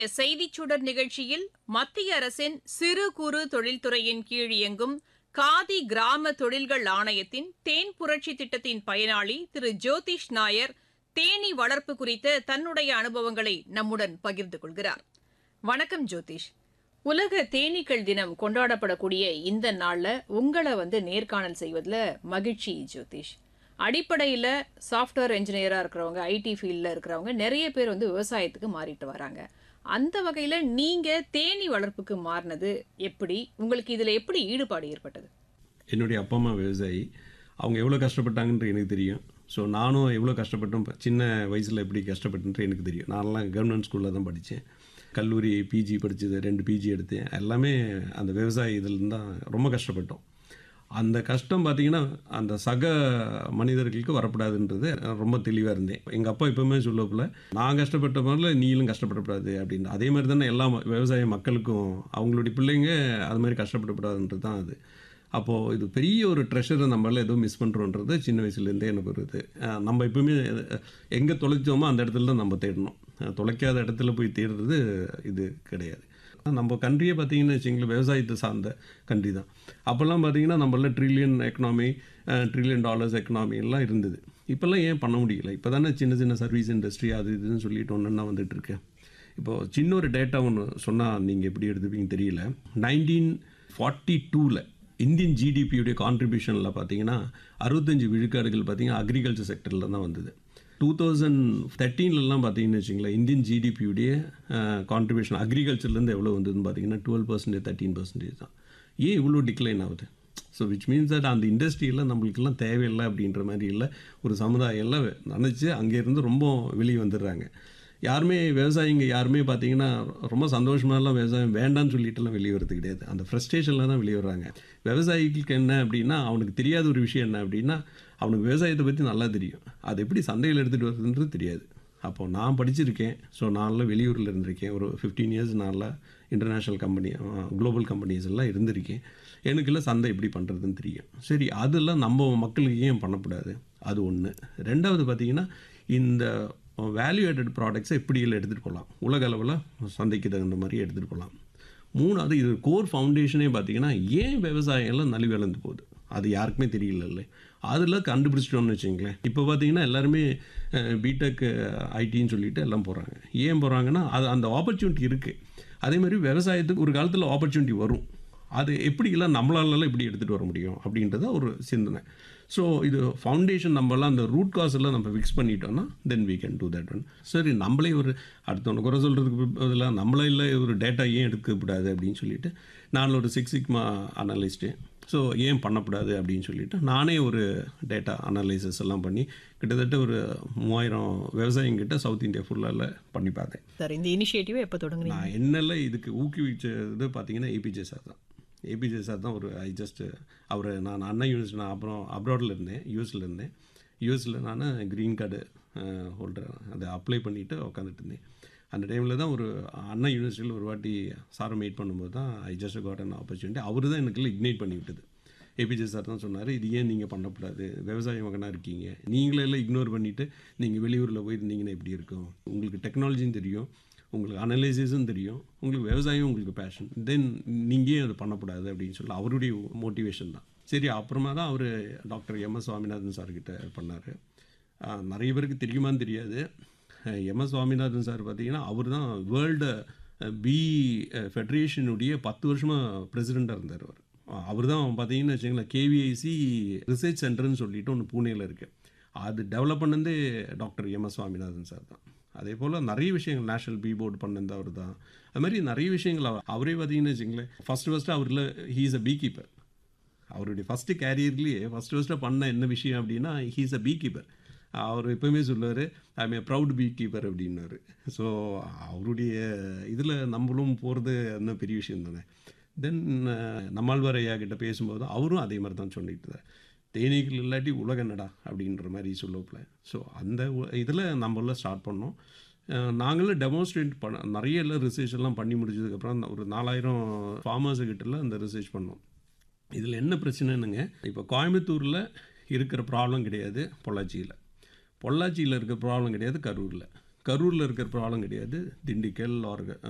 செய்திச் சுடர் நிகழ்ச்சியில் மத்திய அரசின் சிறு குறு தொழில்துறையின் கீழ் இயங்கும் காதி கிராம தொழில்கள் ஆணையத்தின் தேன் புரட்சி திட்டத்தின் பயனாளி திரு ஜோதிஷ் நாயர் தேனீ வளர்ப்பு குறித்த தன்னுடைய அனுபவங்களை நம்முடன் பகிர்ந்து கொள்கிறார் வணக்கம் ஜோதிஷ் உலக தேனீக்கள் தினம் கொண்டாடப்படக்கூடிய இந்த நாள்ல உங்களை வந்து நேர்காணல் செய்வதில் மகிழ்ச்சி ஜோதிஷ் அடிப்படையில் சாஃப்ட்வேர் இன்ஜினியராக இருக்கிறவங்க ஐடி ஃபீல்டில் இருக்கிறவங்க நிறைய பேர் வந்து விவசாயத்துக்கு மாறிட்டு வராங்க அந்த வகையில் நீங்கள் தேனீ வளர்ப்புக்கு மாறினது எப்படி உங்களுக்கு இதில் எப்படி ஈடுபாடு ஏற்பட்டது என்னுடைய அப்பா அம்மா விவசாயி அவங்க எவ்வளோ கஷ்டப்பட்டாங்கன்றது எனக்கு தெரியும் ஸோ நானும் எவ்வளோ கஷ்டப்பட்டோம் சின்ன வயசில் எப்படி கஷ்டப்பட்டுன்றது எனக்கு தெரியும் நான்லாம் கவர்மெண்ட் ஸ்கூலில் தான் படித்தேன் கல்லூரி பிஜி படித்தது ரெண்டு பிஜி எடுத்தேன் எல்லாமே அந்த விவசாய இதில் தான் ரொம்ப கஷ்டப்பட்டோம் அந்த கஷ்டம் பார்த்தீங்கன்னா அந்த சக மனிதர்களுக்கு வரக்கூடாதுன்றது ரொம்ப தெளிவாக இருந்தேன் எங்கள் அப்பா எப்பவுமே சொல்லப்பில் நான் கஷ்டப்பட்ட மாதிரில நீங்களும் கஷ்டப்படக்கூடாது அப்படின்னு அதே மாதிரி தானே எல்லா ம- விவசாய மக்களுக்கும் அவங்களுடைய பிள்ளைங்க அது மாதிரி கஷ்டப்படக்கூடாதுன்றது தான் அது அப்போது இது பெரிய ஒரு ட்ரெஷரை நம்மளால ஏதோ மிஸ் பண்ணுறோன்றது சின்ன வயசுலேருந்தே எனக்கு வருது அஹ் நம்ம எப்பவுமே எங்கே தொலைச்சோமோ அந்த இடத்துல தான் நம்ம தேடணும் அஹ் தொலைக்காத இடத்துல போய் தேடுறது இது கிடையாது நம்ம கண்ட்ரியே பார்த்தீங்கன்னு வச்சிங்களேன் விவசாயத்தை சார்ந்த கண்ட்ரி தான் அப்போல்லாம் பார்த்தீங்கன்னா நம்மள trillion economy trillion dollars economy எல்லாம் இருந்தது இப்போல்லாம் ஏன் பண்ண முடியல இப்போ தானே சின்ன சின்ன சர்வீஸ் இண்டஸ்ட்ரி அது இதுன்னு சொல்லிட்டு ஒன்றா வந்துட்டு இருக்கு இப்போது சின்ன ஒரு டேட்டா ஒன்று சொன்னால் நீங்கள் எப்படி எடுத்துப்பீங்க தெரியல நைன்டீன் ஃபார்ட்டி டூவில் இந்தியன் ஜிடிபியுடைய கான்ட்ரிபியூஷனில் பார்த்தீங்கன்னா அறுபத்தஞ்சு விழுக்காடுகள் பார்த்தீங்கன்னா அக்ரிகல்ச்சர் செக்டரில் தான் வந்தது டூ தௌசண்ட் தேர்ட்டீன்லலாம் பார்த்தீங்கன்னு வச்சுங்களேன் இந்தியன் ஜிடிபியுடைய கான்ட்ரிபியூஷன் அக்ரிகல்ச்சர்லேருந்து எவ்வளோ வந்ததுன்னு பார்த்தீங்கன்னா டுவெல் பர்சன்டேஜ் தேர்ட்டீன் பர்சன்டேஜ் தான் ஏன் இவ்வளோ டிக்ளைன் ஆகுது ஸோ விச் மீன்ஸ் தட் அந்த இண்டஸ்ட்ரியெல்லாம் நம்மளுக்கெல்லாம் தேவையில்லை அப்படின்ற மாதிரி இல்லை ஒரு சமுதாயம் எல்லாம் நினச்சி அங்கேருந்து ரொம்ப வெளியே வந்துடுறாங்க யாருமே விவசாயிங்க யாருமே பார்த்தீங்கன்னா ரொம்ப சந்தோஷமாலாம் விவசாயம் வேண்டாம்னு சொல்லிட்டுலாம் வெளியே வரது கிடையாது அந்த ஃப்ரஸ்ட்ரேஷனில் தான் வெளியே வர்றாங்க விவசாயிகளுக்கு என்ன அப்படின்னா அவனுக்கு தெரியாத ஒரு விஷயம் என்ன அப்படின்னா அவனுக்கு விவசாயத்தை பற்றி நல்லா தெரியும் அது எப்படி சந்தையில் எடுத்துகிட்டு வருதுன்றது தெரியாது அப்போ நான் படிச்சிருக்கேன் ஸோ நான்லாம் வெளியூரில் இருந்திருக்கேன் ஒரு ஃபிஃப்டீன் இயர்ஸ் நான்லாம் இன்டர்நேஷ்னல் கம்பெனி குளோபல் கம்பெனிஸ் எல்லாம் இருந்திருக்கேன் எனக்குலாம் சந்தை எப்படி பண்ணுறதுன்னு தெரியும் சரி அதெல்லாம் நம்ம மக்களுக்கு ஏன் பண்ணக்கூடாது அது ஒன்று ரெண்டாவது பார்த்தீங்கன்னா இந்த வேல்யூ ஆடட் ப்ராடக்ட்ஸை எப்படி எல்லாம் எடுத்துகிட்டு போகலாம் உலக அளவில் சந்தைக்கு தகுந்த மாதிரி எடுத்துகிட்டு போகலாம் மூணாவது இது கோர் ஃபவுண்டேஷனே பார்த்தீங்கன்னா ஏன் விவசாயம் எல்லாம் நலிவிழந்து போகுது அது யாருக்குமே தெரியல அதில் கண்டுபிடிச்சிட்டோம்னு வச்சுங்களேன் இப்போ பார்த்தீங்கன்னா எல்லாருமே பிடெக் ஐடின்னு சொல்லிட்டு எல்லாம் போகிறாங்க ஏன் போகிறாங்கன்னா அது அந்த ஆப்பர்ச்சுனிட்டி இருக்குது அதே மாதிரி விவசாயத்துக்கு ஒரு காலத்தில் ஆப்பர்ச்சுனிட்டி வரும் அது எப்படிலாம் நம்மளாலலாம் எப்படி எடுத்துகிட்டு வர முடியும் அப்படின்றத ஒரு சிந்தனை ஸோ இது ஃபவுண்டேஷன் நம்மலாம் அந்த ரூட் காஸ் எல்லாம் நம்ம ஃபிக்ஸ் பண்ணிட்டோம்னா then we can do that one சரி நம்மளே ஒரு அடுத்தவனை குறை சொல்கிறதுக்கு பதிலாக நம்மளே இல்லை ஒரு டேட்டா ஏன் எடுக்கக்கூடாது அப்படின்னு சொல்லிட்டு நான் ஒரு சிக்ஸ் சிக்மா அனலிஸ்ட்டு ஸோ ஏன் பண்ணக்கூடாது அப்படின்னு சொல்லிட்டு நானே ஒரு டேட்டா அனலைசஸ் எல்லாம் பண்ணி கிட்டத்தட்ட ஒரு மூவாயிரம் விவசாயிங்கிட்ட சவுத் இந்தியா ஃபுல்லாக பண்ணி பார்த்தேன் சார் இந்த இனிஷியேட்டிவ் எப்போ தொடங்குனீங்க நான் என்னெல்லாம் இதுக்கு ஊக்குவிச்சது பார்த்தீங்கன்னா ஏபிஜே சார் தான் ஏபிஜே சார் தான் ஒரு ஐ ஜஸ்ட் அவர் நான் அண்ணா யூனிவர்சிட்டி நான் அப்புறம் அப்ராடில் இருந்தேன் யூஎஸில் இருந்தேன் யூஎஸில் நான் க்ரீன் கார்டு ஹோல்டர் அதை அப்ளை பண்ணிவிட்டு உட்காந்துட்டு இருந்தேன் அந்த டைமில் தான் ஒரு அண்ணா யூனிவர்சிட்டியில் ஒரு வாட்டி சாரை மீட் பண்ணும்போது தான் I just got an opportunity அவர் தான் எனக்கு இக்னைட் பண்ணி விட்டது ஏபிஜே சார் தான் சொன்னார் இது ஏன் நீங்கள் பண்ணக்கூடாது விவசாய மகனாக இருக்கீங்க நீங்களே எல்லாம் இக்னோர் பண்ணிவிட்டு நீங்கள் வெளியூரில் போயிருந்தீங்கன்னா எப்படி இருக்கும் உங்களுக்கு டெக்னாலஜியும் தெரியும் உங்களுக்கு அனலைசிஸும் தெரியும் உங்களுக்கு விவசாயம் உங்களுக்கு பேஷன் தென் நீங்கள் ஏன் அதை பண்ணக்கூடாது அப்படின்னு சொல்லி அவருடைய மோட்டிவேஷன் தான் சரி அப்புறமா தான் அவர் டாக்டர் எம் எஸ் சுவாமிநாதன் சார்கிட்ட பண்ணார் நிறைய பேருக்கு தெரியுமான்னு தெரியாது எம் எஸ் சுவாமிநாதன் சார் பார்த்தீங்கன்னா அவர் தான் வேர்ல்டு பி ஃபெடரேஷனுடைய பத்து வருஷமாக பிரசிடெண்ட்டாக இருந்தார் அவர் அவர் தான் பார்த்தீங்கன்னு வச்சுங்களேன் கேவிஐசி ரிசர்ச் சென்டர்னு சொல்லிட்டு ஒன்று பூனேயில் இருக்குது அது டெவலப் பண்ணதே doctor M S Swaminathan sir தான் அதே போல் நிறைய விஷயங்கள் நேஷனல் பி போர்டு பண்ணது அவர் தான் அது மாதிரி நிறைய விஷயங்கள் அவர் அவரே பார்த்தீங்கன்னு வச்சுங்களேன் ஃபஸ்ட்டு ஃபஸ்ட்டு அவரில் he is a beekeeper அவருடைய ஃபஸ்ட்டு கேரியர்லேயே ஃபஸ்ட்டு ஃபஸ்ட்டு பண்ண என்ன விஷயம் அப்படின்னா he is a beekeeper அவர் எப்பவுமே சொல்லுவார் I am proud beekeeper அப்படின்னாரு ஸோ அவருடைய இதில் நம்மளும் போகிறது என்ன பெரிய விஷயம் தானே தென் நம்மாழ்வார் ஐயா கிட்ட பேசும்போது அவரும் அதே மாதிரி தான் சொல்லிட்டு இருந்தார் தேனீக்கள் இல்லாட்டி உலக நடா அப்படின்ற மாதிரி சொல்லப்பில் ஸோ அந்த இதில் நம்மள ஸ்டார்ட் பண்ணோம் அஹ் நாங்களும் டெமோன்ஸ்ட்ரேட் பண்ண நிறைய எல்லாம் ரிசர்ச் எல்லாம் பண்ணி முடிச்சதுக்கப்புறம் ஒரு நாலாயிரம் ஃபார்மர்ஸு கிட்டலாம் அந்த ரிசர்ச் பண்ணோம் இதில் என்ன பிரச்சனைனுங்க இப்போ கோயம்புத்தூரில் இருக்கிற ப்ராப்ளம் கிடையாது பொள்ளாச்சியில் பொள்ளாச்சியில் இருக்கிற ப்ராப்ளம் கிடையாது கரூரில் கரூரில் இருக்கிற ப்ராப்ளம் கிடையாது திண்டுக்கல் ஆர்